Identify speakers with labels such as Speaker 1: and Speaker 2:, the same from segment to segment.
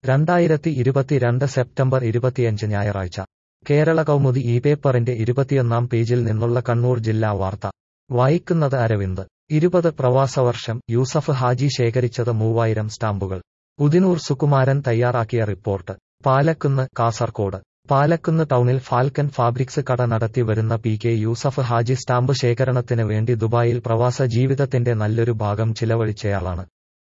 Speaker 1: രണ്ടായിരത്തി ഇരുപത്തിരണ്ട് സെപ്റ്റംബർ ഇരുപത്തിയഞ്ച് ഞായറാഴ്ച കേരള കൗമുദി ഈ പേപ്പറിന്റെ ഇരുപത്തിയൊന്നാം പേജിൽ നിന്നുള്ള കണ്ണൂർ ജില്ലാ വാർത്ത വായിക്കുന്നത് അരവിന്ദ് ഇരുപത് പ്രവാസവർഷം യൂസഫ് ഹാജി ശേഖരിച്ചത് മൂവായിരം സ്റ്റാമ്പുകൾ ഉദിനൂർ സുകുമാരൻ തയ്യാറാക്കിയ റിപ്പോർട്ട് പാലക്കുന്ന് കാസർകോട് പാലക്കുന്ന് ടൗണിൽ ഫാൽക്കൻ ഫാബ്രിക്സ് കട നടത്തി വരുന്ന P K Yusuf Haji stamp ശേഖരണത്തിന് വേണ്ടി ദുബായിൽ പ്രവാസ ജീവിതത്തിന്റെ നല്ലൊരു ഭാഗം ചിലവഴിച്ചയാളാണ്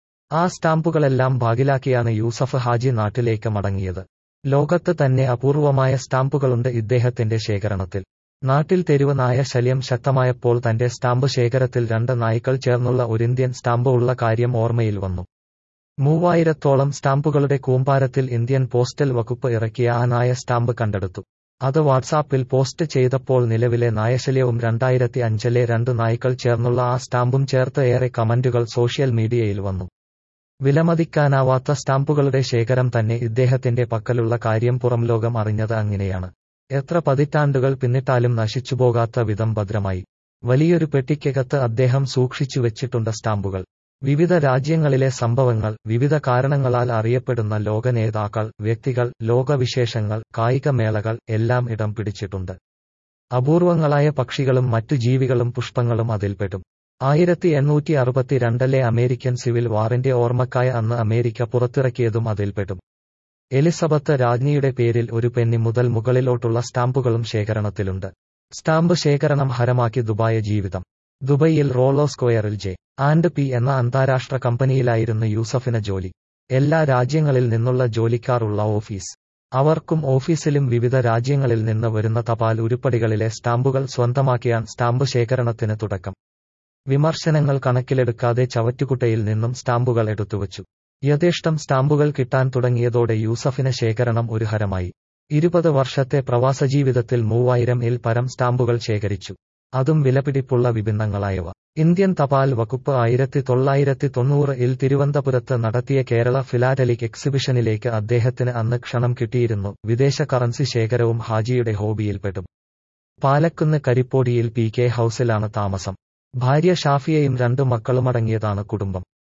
Speaker 1: ആ സ്റ്റാമ്പുകളെല്ലാം ഭാഗിലാക്കിയാണ് യൂസഫ് ഹാജി നാട്ടിലേക്ക് മടങ്ങിയത് ലോകത്ത് തന്നെ അപൂർവമായ സ്റ്റാമ്പുകളുണ്ട് ഇദ്ദേഹത്തിന്റെ ശേഖരണത്തിൽ നാട്ടിൽ തെരുവ് നായ ശല്യം ശക്തമായപ്പോൾ തന്റെ സ്റ്റാമ്പ് ശേഖരത്തിൽ രണ്ട് നായ്ക്കൾ ചേർന്നുള്ള ഒരു ഇന്ത്യൻ സ്റ്റാമ്പ് ഉള്ള കാര്യം ഓർമ്മയിൽ വന്നു മൂവായിരത്തോളം സ്റ്റാമ്പുകളുടെ കൂമ്പാരത്തിൽ ഇന്ത്യൻ പോസ്റ്റൽ വകുപ്പ് ഇറക്കിയ ആ നായ സ്റ്റാമ്പ് കണ്ടെടുത്തു അത് വാട്സാപ്പിൽ പോസ്റ്റ് ചെയ്തപ്പോൾ നിലവിലെ നായശല്യവും രണ്ടായിരത്തി അഞ്ചിലെ രണ്ട് നായ്ക്കൾ ചേർന്നുള്ള ആ സ്റ്റാമ്പും ചേർത്ത് ഏറെ കമന്റുകൾ സോഷ്യൽ മീഡിയയിൽ വന്നു വിലമതിക്കാനാവാത്ത സ്റ്റാമ്പുകളുടെ ശേഖരം തന്നെ ഇദ്ദേഹത്തിന്റെ പക്കലുള്ള കാര്യം പുറംലോകം അറിഞ്ഞത് അങ്ങനെയാണ് എത്ര പതിറ്റാണ്ടുകൾ പിന്നിട്ടാലും നശിച്ചുപോകാത്ത വിധം ഭദ്രമായി വലിയൊരു പെട്ടിക്കകത്ത് അദ്ദേഹം സൂക്ഷിച്ചു വെച്ചിട്ടുണ്ട് സ്റ്റാമ്പുകൾ വിവിധ രാജ്യങ്ങളിലെ സംഭവങ്ങൾ വിവിധ കാരണങ്ങളാൽ അറിയപ്പെടുന്ന ലോക നേതാക്കൾ വ്യക്തികൾ ലോകവിശേഷങ്ങൾ കായികമേളകൾ എല്ലാം ഇടം പിടിച്ചിട്ടുണ്ട് അപൂർവങ്ങളായ പക്ഷികളും മറ്റു ജീവികളും പുഷ്പങ്ങളും അതിൽപ്പെടും ആയിരത്തി എണ്ണൂറ്റി അറുപത്തിരണ്ടിലെ അമേരിക്കൻ സിവിൽ വാറിന്റെ ഓർമ്മക്കായ അന്ന് അമേരിക്ക പുറത്തിറക്കിയതും അതിൽപ്പെടും എലിസബത്ത് രാജ്ഞിയുടെ പേരിൽ ഒരു പെന്നി മുതൽ മുകളിലോട്ടുള്ള സ്റ്റാമ്പുകളും ശേഖരണത്തിലുണ്ട് സ്റ്റാമ്പ് ശേഖരണം ഹരമാക്കി ദുബായ് ജീവിതം ദുബൈയിൽ റോളോ സ്ക്വയറിൽ ജെ ആൻഡ് പി എന്ന അന്താരാഷ്ട്ര കമ്പനിയിലായിരുന്നു യൂസഫിന് ജോലി എല്ലാ രാജ്യങ്ങളിൽ നിന്നുള്ള ജോലിക്കാർ ഉള്ള ഓഫീസ് അവർക്കും ഓഫീസിലും വിവിധ രാജ്യങ്ങളിൽ നിന്ന് വരുന്ന തപാൽ ഉരുപ്പടികളിലെ സ്റ്റാമ്പുകൾ സ്വന്തമാക്കിയാൻ സ്റ്റാമ്പ് ശേഖരണത്തിന് തുടക്കം വിമർശനങ്ങൾ കണക്കിലെടുക്കാതെ ചവറ്റുകുട്ടയിൽ നിന്നും സ്റ്റാമ്പുകൾ എടുത്തുവച്ചു യഥേഷ്ടം സ്റ്റാമ്പുകൾ കിട്ടാൻ തുടങ്ങിയതോടെ യൂസഫിന് ശേഖരണം ഒരു ഹരമായി ഇരുപത് വർഷത്തെ പ്രവാസജീവിതത്തിൽ മൂവായിരം ഇൽ പരം സ്റ്റാമ്പുകൾ ശേഖരിച്ചു അതും വിലപിടിപ്പുള്ള വിഭിന്നങ്ങളായവ ഇന്ത്യൻ തപാൽ വകുപ്പ് ആയിരത്തി തൊള്ളായിരത്തി തൊണ്ണൂറ് ഇൽ തിരുവനന്തപുരത്ത് നടത്തിയ കേരള ഫിലാറ്റലിക് എക്സിബിഷനിലേക്ക് അദ്ദേഹത്തിന് അന്ന് ക്ഷണം കിട്ടിയിരുന്നു വിദേശ കറൻസി ശേഖരവും ഹാജിയുടെ ഹോബിയിൽപ്പെടും പാലക്കുന്ന് കരിപ്പോടിയിൽ പി കെ ഹൌസിലാണ് താമസം ഭാര്യ ഷാഫിയയും രണ്ടു മക്കളുമടങ്ങിയതാണ് കുടുംബം